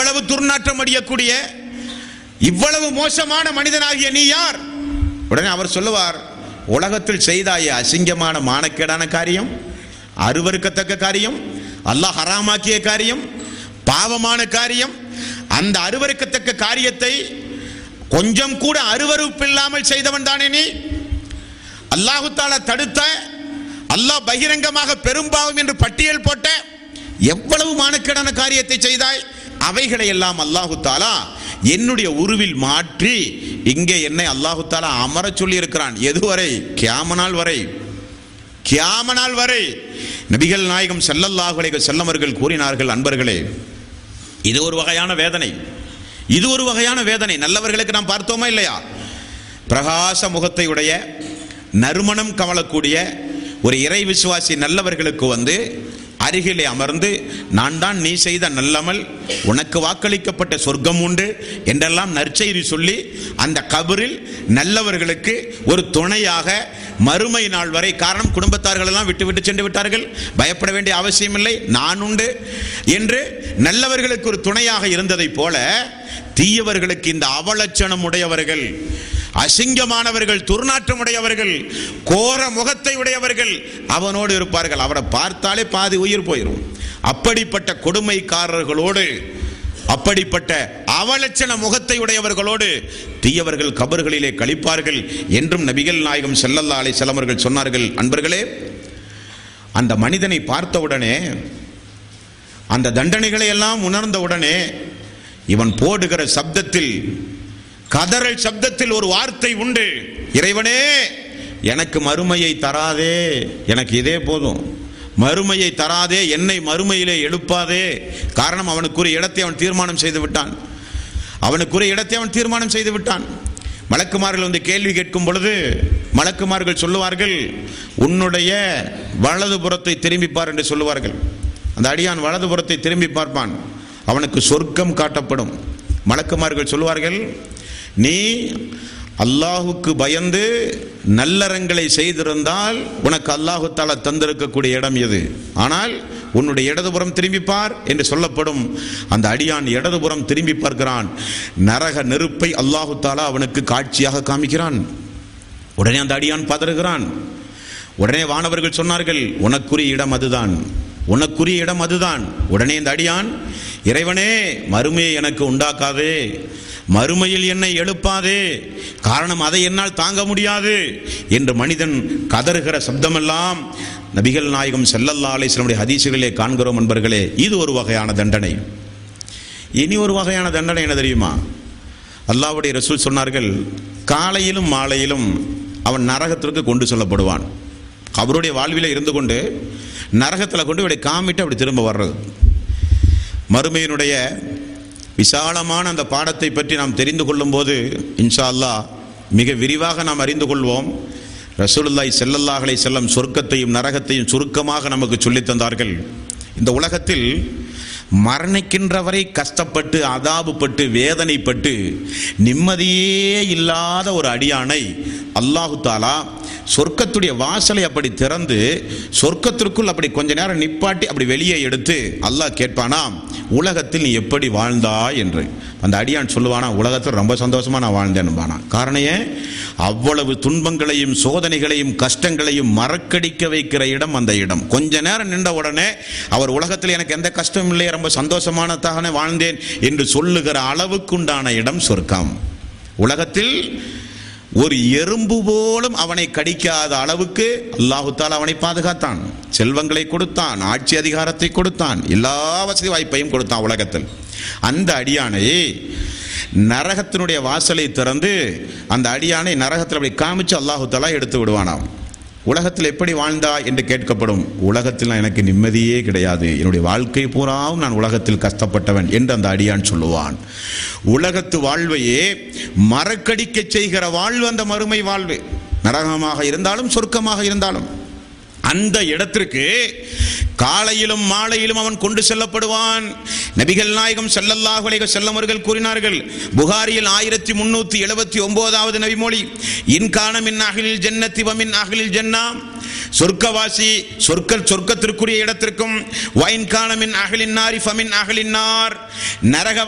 இவ்வளவு துர்நாற்றம் அடியக்கூடிய இவ்வளவு மோசமான மனிதனாகிய நீ யார் உடனே அவர் சொல்லுவார் உலகத்தில் செய்தாய அசிங்கமான மானக்கேடான காரியம் அருவருக்கத்தக்க காரியம் அல்லாஹ் ஹராமாக்கிய காரியம் பாவமான காரியம் அந்த அருவருக்கத்தக்க காரியத்தை கொஞ்சம் கூட அருவருப்பில்லாமல் செய்தவன் தானே நீ அல்லாஹு தாலா தடுத்த அல்லாஹ் பகிரங்கமாக பெரும்பாவம் என்று பட்டியல் போட்ட எவ்வளவு மானக்கேடான காரியத்தை செய்தாய் அவைகளை எல்லாம் அல்லாஹு தாலா என்னுடைய உருவில் மாற்றி இங்கே என்னை அல்லாஹு தாலா அமரச் சொல்லி இருக்கிறான் எதுவரை கியாமனால் வரை கியாமனால் வரை நபிகள் நாயகம் ஸல்லல்லாஹு அலைஹி வஸல்லம் அவர்கள் கூறினார்கள் அன்பர்களே இது ஒரு வகையான வேதனை இது ஒரு வகையான வேதனை நல்லவர்களுக்கு நாம் பார்த்தோமா இல்லையா பிரகாச முகத்தை உடைய நறுமணம் கமலக்கூடிய ஒரு இறை விசுவாசி நல்லவர்களுக்கு வந்து அருகிலே அமர்ந்து நான் தான் நீ செய்த நல்லமல் உனக்கு வாக்களிக்கப்பட்ட சொர்க்கம் உண்டு என்றெல்லாம் நற்செய்தி சொல்லி அந்த கபரில் நல்லவர்களுக்கு ஒரு துணையாக மறுமை நாள் வரை காரணம் குடும்பத்தார்கள் எல்லாம் விட்டு விட்டு சென்று விட்டார்கள் பயப்பட வேண்டிய அவசியமில்லை நான் உண்டு என்று நல்லவர்களுக்கு ஒரு துணையாக இருந்ததைப் போல தீயவர்களுக்கு இந்த அவலட்சணம் உடையவர்கள் அசிங்கமானவர்கள் துர்நாற்றம் உடையவர்கள் கோர முகத்தை உடையவர்கள் அவனோடு இருப்பார்கள் அவரை பார்த்தாலே பாதி உயிர் போயிடும் அப்படிப்பட்ட கொடுமைக்காரர்களோடு அப்படிப்பட்ட அவலட்சண முகத்தை உடையவர்களோடு தீயவர்கள் கபர்களிலே கழிப்பார்கள் என்றும் நபிகள் நாயகம் ஸல்லல்லாஹு அலைஹி வஸல்லம் அவர்கள் சொன்னார்கள் அன்பர்களே அந்த மனிதனை பார்த்தவுடனே அந்த தண்டனைகளை எல்லாம் உணர்ந்தவுடனே இவன் போடுகிற சப்தத்தில் கதறல் சப்தத்தில் ஒரு வார்த்தை உண்டு இறைவனே எனக்கு மறுமையை தராதே எனக்கு இதே போதும் மறுமையை தராதே என்னை மறுமையிலே எழுப்பாதே காரணம் அவனுக்குரிய இடத்தை அவன் தீர்மானம் செய்து விட்டான் அவனுக்குரிய இடத்தை அவன் தீர்மானம் செய்து விட்டான் மலக்குமார்கள் வந்து கேள்வி கேட்கும் பொழுது மலக்குமார்கள் சொல்லுவார்கள் உன்னுடைய வலதுபுறத்தை திரும்பி பார் என்று சொல்லுவார்கள் அந்த அடியான் வலதுபுறத்தை திரும்பி பார்ப்பான் அவனுக்கு சொர்க்கம் காட்டப்படும் மலக்குமார்கள் சொல்லுவார்கள் நீ அல்லாஹுக்கு பயந்து நல்லறங்களை செய்திருந்தால் உனக்கு அல்லாஹு தாலா தந்திருக்கக்கூடிய இடம் எது ஆனால் உன்னுடைய இடதுபுறம் திரும்பி பார் என்று சொல்லப்படும் அந்த அடியான் இடதுபுறம் திரும்பி பார்க்கிறான் நரக நெருப்பை அல்லாஹு தாலா அவனுக்கு காட்சியாக காமிக்கிறான் உடனே அந்த அடியான் பதறுகிறான் உடனே வானவர்கள் சொன்னார்கள் உனக்குரிய இடம் அதுதான் உனக்குரிய இடம் அதுதான் உடனே இந்த அடியான் இறைவனே மறுமையை எனக்கு உண்டாக்காதே மறுமையில் என்னை எழுப்பாதே காரணம் அதை என்னால் தாங்க முடியாது என்று மனிதன் கதறுகிற சப்தமெல்லாம் நபிகள் நாயகம் ஸல்லல்லாஹு அலைஹி வஸல்லம் ஹதீசுகளிலே காண்கிறோம் நண்பர்களே இது ஒரு வகையான தண்டனை இனி ஒரு வகையான தண்டனை என்ன தெரியுமா அல்லாஹ்வுடைய ரசூல் சொன்னார்கள் காலையிலும் மாலையிலும் அவன் நரகத்திற்கு கொண்டு செல்லப்படுவான் அவருடைய வாழ்வில இருந்து கொண்டு நரகத்தில் கொண்டு இப்படி காமிட்டு அப்படி திரும்ப வர்றது மறுமையினுடைய விசாலமான அந்த பாடத்தை பற்றி நாம் தெரிந்து கொள்ளும்போது இன்ஷா அல்லாஹ் மிக விரிவாக நாம் அறிந்து கொள்வோம் ரசூலுல்லாஹி ஸல்லல்லாஹு அலைஹி செல்லம் சொர்க்கத்தையும் நரகத்தையும் சுருக்கமாக நமக்கு சொல்லித் தந்தார்கள் இந்த உலகத்தில் மரணிக்கின்ற வரை கஷ்டப்பட்டு அதாபுப்பட்டு வேதனைப்பட்டு நிம்மதியே இல்லாத ஒரு அடியானை அல்லாஹு தாலா சொர்க்கத்துடைய வாசலை அப்படி திறந்து சொர்க்கத்திற்குள் அப்படி கொஞ்ச நேரம் நிப்பாட்டி அப்படி வெளியே எடுத்து அல்லாஹ் கேட்பானாம் உலகத்தில் நீ எப்படி வாழ்ந்தாய் என்று அந்த அடியான் சொல்லுவானா உலகத்தில் ரொம்ப சந்தோஷமா நான் வாழ்ந்தேன்பானா காரணம் ஏன் அவ்வளவு துன்பங்களையும் சோதனைகளையும் கஷ்டங்களையும் மறக்கடிக்க வைக்கிற இடம் அந்த இடம் கொஞ்ச நேரம் நின்ற உடனே அவர் உலகத்தில் எனக்கு எந்த கஷ்டமும் இல்லையே ரொம்ப சந்தோஷமானதாகவே வாழ்ந்தேன் என்று சொல்லுகிற அளவுக்குண்டான இடம் சொர்க்கம் உலகத்தில் ஒரு எறும்பு போலும் அவனை கடிக்காத அளவுக்கு அல்லாஹு தாலா அவனை பாதுகாத்தான் செல்வங்களை கொடுத்தான் ஆட்சி அதிகாரத்தை கொடுத்தான் எல்லா வசதி வாய்ப்பையும் கொடுத்தான் உலகத்தில் அந்த அடியானை நரகத்தினுடைய வாசலை திறந்து அந்த அடியானை நரகத்தில் அப்படி காமிச்சு அல்லாஹு தாலா எடுத்து விடுவானாம் உலகத்தில் எப்படி வாழ்ந்தா என்று கேட்கப்படும் உலகத்தில் எனக்கு நிம்மதியே கிடையாது என்னுடைய வாழ்க்கை பூராவும் நான் உலகத்தில் கஷ்டப்பட்டவன் என்று அந்த அடியான் சொல்லுவான் உலகத்து வாழ்வையே மறக்கடிக்க செய்கிற வாழ்வு அந்த மறுமை வாழ்வு நரகமாக இருந்தாலும் சொர்க்கமாக இருந்தாலும் அந்த இடத்திற்கு காலையிலும் மாலையிலும் அவன் கொண்டு செல்லப்படுவான் நபிகள் நாயகம் ஸல்லல்லாஹு அலைஹி வஸல்லம் அவர்கள் கூறினார்கள் புகாரியில் ஆயிரத்தி முன்னூத்தி எழுபத்தி ஒன்பதாவது நபிமொழி இன்கான மின் அகலில் ஜன்னத்தி வமின் அகலில் ஜன்னா சொர்க்கவாசி சொர்க்க சொர்க்கத்திற்குரிய இடத்திற்கும் வைன்கான மின் அகலின் நாரி ஃபமின் அகலின் நார் நரக